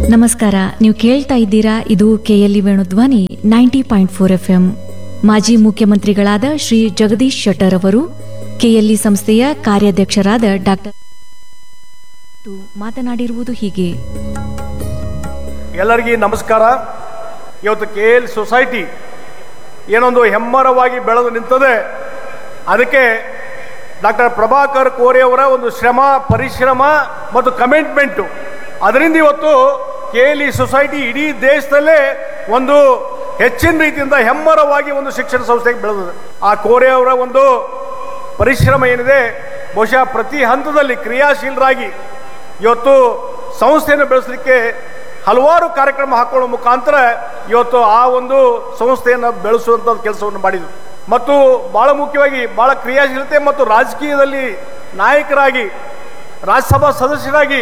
ನಮಸ್ಕಾರ ನೀವು ಕೇಳ್ತಾ ಇದ್ದೀರಾ ಇದು KLE Venudhwani ninety point four F M ಮಾಜಿ ಮುಖ್ಯಮಂತ್ರಿಗಳಾದ ಶ್ರೀ ಜಗದೀಶ್ ಶೆಟ್ಟರ್ ಅವರು ಕೆಎಲ್ಇ ಸಂಸ್ಥೆಯ ಕಾರ್ಯಾಧ್ಯಕ್ಷರಾದ ಡಾಕ್ಟರ್ ಮಾತನಾಡಿರುವುದು ಹೀಗೆ ಎಲ್ಲರಿಗೂ ನಮಸ್ಕಾರ ಇವತ್ತು ಕೆ ಎಲ್ ಸೊಸೈಟಿ ಏನೊಂದು ಹೆಮ್ಮರವಾಗಿ ಬೆಳೆದು ನಿಂತದೆ ಅದಕ್ಕೆ ಡಾಕ್ಟರ್ ಪ್ರಭಾಕರ್ ಕೋರೆ ಅವರ ಒಂದು ಶ್ರಮ ಪರಿಶ್ರಮ ಮತ್ತು ಕಮಿಟ್ಮೆಂಟು ಅದರಿಂದ ಇವತ್ತು ಕೆ ಎಲ್ ಇ ಸೊಸೈಟಿ ಇಡೀ ದೇಶದಲ್ಲೇ ಒಂದು ಹೆಚ್ಚಿನ ರೀತಿಯಿಂದ ಹೆಮ್ಮರವಾಗಿ ಒಂದು ಶಿಕ್ಷಣ ಸಂಸ್ಥೆಗೆ ಬೆಳೆದಿದೆ ಆ ಕೋರೆ ಅವರ ಒಂದು ಪರಿಶ್ರಮ ಏನಿದೆ ಬಹುಶಃ ಪ್ರತಿ ಹಂತದಲ್ಲಿ ಕ್ರಿಯಾಶೀಲರಾಗಿ ಇವತ್ತು ಸಂಸ್ಥೆಯನ್ನು ಬೆಳೆಸಲಿಕ್ಕೆ ಹಲವಾರು ಕಾರ್ಯಕ್ರಮ ಹಾಕೊಳ್ಳೋ ಮುಖಾಂತರ ಇವತ್ತು ಆ ಒಂದು ಸಂಸ್ಥೆಯನ್ನು ಬೆಳೆಸುವಂಥ ಕೆಲಸವನ್ನು ಮಾಡಿದರು ಮತ್ತು ಭಾಳ ಮುಖ್ಯವಾಗಿ ಭಾಳ ಕ್ರಿಯಾಶೀಲತೆ ಮತ್ತು ರಾಜಕೀಯದಲ್ಲಿ ನಾಯಕರಾಗಿ ರಾಜ್ಯಸಭಾ ಸದಸ್ಯರಾಗಿ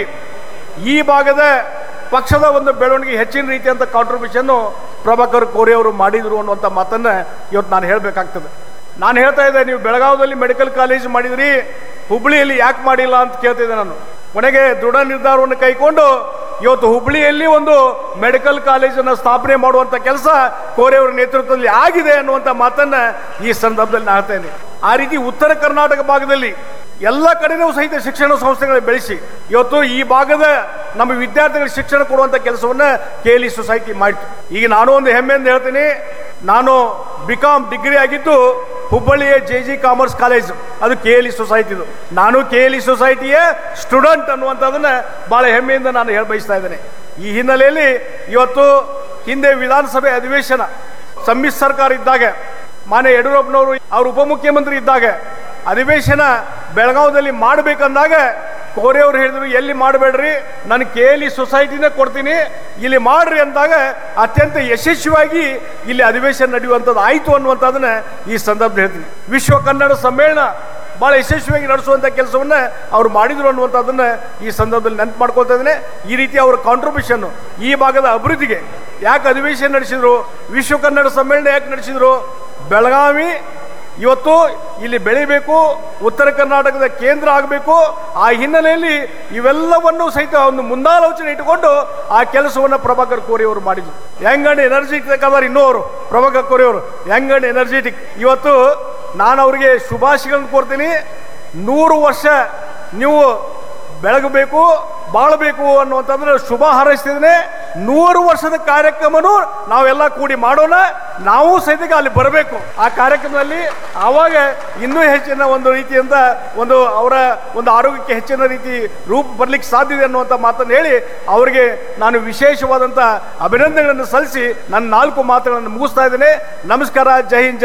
ಈ ಭಾಗದ ಪಕ್ಷದ ಒಂದು ಬೆಳವಣಿಗೆ ಹೆಚ್ಚಿನ ರೀತಿಯಂಥ ಕಾಂಟ್ರಿಬ್ಯೂಷನ್ನು ಪ್ರಭಾಕರ್ ಕೋರೆ ಅವರು ಮಾಡಿದರು ಅನ್ನುವಂಥ ಮಾತನ್ನು ಇವತ್ತು ನಾನು ಹೇಳಬೇಕಾಗ್ತದೆ ನಾನು ಹೇಳ್ತಾ ಇದ್ದೆ ನೀವು ಬೆಳಗಾವದಲ್ಲಿ ಮೆಡಿಕಲ್ ಕಾಲೇಜ್ ಮಾಡಿದ್ರಿ ಹುಬ್ಳಿಯಲ್ಲಿ ಯಾಕೆ ಮಾಡಿಲ್ಲ ಅಂತ ಕೇಳ್ತಿದ್ದೆ ನಾನು ಕೊನೆಗೆ ದೃಢ ನಿರ್ಧಾರವನ್ನು ಕೈಕೊಂಡು ಇವತ್ತು ಹುಬ್ಳಿಯಲ್ಲಿ ಒಂದು ಮೆಡಿಕಲ್ ಕಾಲೇಜನ್ನು ಸ್ಥಾಪನೆ ಮಾಡುವಂಥ ಕೆಲಸ ಕೋರೆಯವರ ನೇತೃತ್ವದಲ್ಲಿ ಆಗಿದೆ ಅನ್ನುವಂಥ ಮಾತನ್ನ ಈ ಸಂದರ್ಭದಲ್ಲಿ ನಾನು ಹೇಳ್ತಾ ಇದ್ದೀನಿ ಆ ರೀತಿ ಉತ್ತರ ಕರ್ನಾಟಕ ಭಾಗದಲ್ಲಿ ಎಲ್ಲ ಕಡೆನೂ ಸಹಿತ ಶಿಕ್ಷಣ ಸಂಸ್ಥೆಗಳನ್ನ ಬೆಳೆಸಿ ಇವತ್ತು ಈ ಭಾಗದ ನಮ್ಮ ವಿದ್ಯಾರ್ಥಿಗಳಿಗೆ ಶಿಕ್ಷಣ ಕೊಡುವಂಥ ಕೆಲಸವನ್ನ ಕೆ ಎಲ್ ಇ ಸೊಸೈಟಿ ಮಾಡಿತು ಈಗ ನಾನು ಒಂದು ಹೆಮ್ಮೆಯಿಂದ ಹೇಳ್ತೀನಿ ನಾನು ಬಿ ಕಾಮ್ ಡಿಗ್ರಿ ಆಗಿದ್ದು ಹುಬ್ಬಳ್ಳಿಯ ಜೆ ಜಿ ಕಾಮರ್ಸ್ ಕಾಲೇಜ್ ಅದು ಕೆ ಎಲ್ ಇ ಸೊಸೈಟಿದು ನಾನು ಕೆ ಎಲ್ ಇ ಸೊಸೈಟಿಯ ಸ್ಟೂಡೆಂಟ್ ಅನ್ನುವಂಥದ್ದನ್ನ ಭಾಳ ಹೆಮ್ಮೆಯಿಂದ ನಾನು ಹೇಳ ಬಯಸ್ತಾ ಇದ್ದೇನೆ ಈ ಹಿನ್ನೆಲೆಯಲ್ಲಿ ಇವತ್ತು ಹಿಂದೆ ವಿಧಾನಸಭೆ ಅಧಿವೇಶನ ಸಮ್ಮಿಶ್ರ ಸರ್ಕಾರ ಇದ್ದಾಗ ಮಾನ್ಯ ಯಡಿಯೂರಪ್ಪನವರು ಅವರು ಉಪಮುಖ್ಯಮಂತ್ರಿ ಇದ್ದಾಗ ಅಧಿವೇಶನ ಬೆಳಗಾವದಲ್ಲಿ ಮಾಡಬೇಕಂದಾಗ ಕೋರೆಯವರು ಹೇಳಿದ್ರು ಎಲ್ಲಿ ಮಾಡಬೇಡ್ರಿ ನಾನು ಕೆ ಎಲ್ ಇ ಸೊಸೈಟಿನೇ ಕೊಡ್ತೀನಿ ಇಲ್ಲಿ ಮಾಡ್ರಿ ಅಂದಾಗ ಅತ್ಯಂತ ಯಶಸ್ವಿಯಾಗಿ ಇಲ್ಲಿ ಅಧಿವೇಶನ ನಡೆಯುವಂಥದ್ದು ಆಯಿತು ಅನ್ನುವಂಥದ್ದನ್ನ ಈ ಸಂದರ್ಭದಲ್ಲಿ ಹೇಳ್ತೀನಿ ವಿಶ್ವ ಕನ್ನಡ ಸಮ್ಮೇಳನ ಭಾಳ ಯಶಸ್ವಿಯಾಗಿ ನಡೆಸುವಂಥ ಕೆಲಸವನ್ನ ಅವ್ರು ಮಾಡಿದ್ರು ಅನ್ನುವಂಥದ್ದನ್ನ ಈ ಸಂದರ್ಭದಲ್ಲಿ ನೆನಪು ಮಾಡ್ಕೊಳ್ತಾ ಇದ್ದೇನೆ ಈ ರೀತಿ ಅವರ ಕಾಂಟ್ರಿಬ್ಯೂಷನ್ ಈ ಭಾಗದ ಅಭಿವೃದ್ಧಿಗೆ ಯಾಕೆ ಅಧಿವೇಶನ ನಡೆಸಿದ್ರು ವಿಶ್ವ ಕನ್ನಡ ಸಮ್ಮೇಳನ ಯಾಕೆ ನಡೆಸಿದ್ರು ಬೆಳಗಾವಿ ಇವತ್ತು ಇಲ್ಲಿ ಬೆಳಿಬೇಕು ಉತ್ತರ ಕರ್ನಾಟಕದ ಕೇಂದ್ರ ಆಗಬೇಕು ಆ ಹಿನ್ನೆಲೆಯಲ್ಲಿ ಇವೆಲ್ಲವನ್ನು ಸಹಿತ ಒಂದು ಮುಂದಾಲೋಚನೆ ಇಟ್ಟುಕೊಂಡು ಆ ಕೆಲಸವನ್ನು ಪ್ರಭಾಕರ್ ಕೋರಿ ಅವರು ಮಾಡಿದ್ರು ಯಂಗ್ ಅಂಡ್ ಎನರ್ಜೆಟಿಕ್ ಅದಾರ ಇನ್ನೂ ಅವರು ಪ್ರಭಾಕರ್ ಕೋರಿ ಅವರು ಯಂಗ್ ಅಂಡ್ ಎನರ್ಜೆಟಿಕ್ ಇವತ್ತು ನಾನು ಅವರಿಗೆ ಶುಭಾಶಯಗಳನ್ನು ಕೋರ್ತೀನಿ ನೂರು ವರ್ಷ ನೀವು ಬೆಳಗಬೇಕು ಬಾಳಬೇಕು ಅನ್ನುವಂಥದ್ರೆ ಶುಭ ಹಾರೈಸ್ತಿದ್ದೇನೆ ನೂರು ವರ್ಷದ ಕಾರ್ಯಕ್ರಮನು ನಾವೆಲ್ಲ ಕೂಡಿ ಮಾಡೋಣ ನಾವು ಸಹಿತ ಅಲ್ಲಿ ಬರಬೇಕು ಆ ಕಾರ್ಯಕ್ರಮದಲ್ಲಿ ಆವಾಗ ಇನ್ನೂ ಹೆಚ್ಚಿನ ಒಂದು ರೀತಿಯಿಂದ ಒಂದು ಅವರ ಒಂದು ಆರೋಗ್ಯಕ್ಕೆ ಹೆಚ್ಚಿನ ರೀತಿ ರೂಪ ಬರ್ಲಿಕ್ಕೆ ಸಾಧ್ಯತೆ ಅನ್ನುವಂಥ ಮಾತನ್ನು ಹೇಳಿ ಅವರಿಗೆ ನಾನು ವಿಶೇಷವಾದಂಥ ಅಭಿನಂದನೆಗಳನ್ನು ಸಲ್ಲಿಸಿ ನನ್ನ ನಾಲ್ಕು ಮಾತುಗಳನ್ನು ಮುಗಿಸ್ತಾ ಇದ್ದೇನೆ ನಮಸ್ಕಾರ ಜೈ ಹಿಂದ್ ಜೈ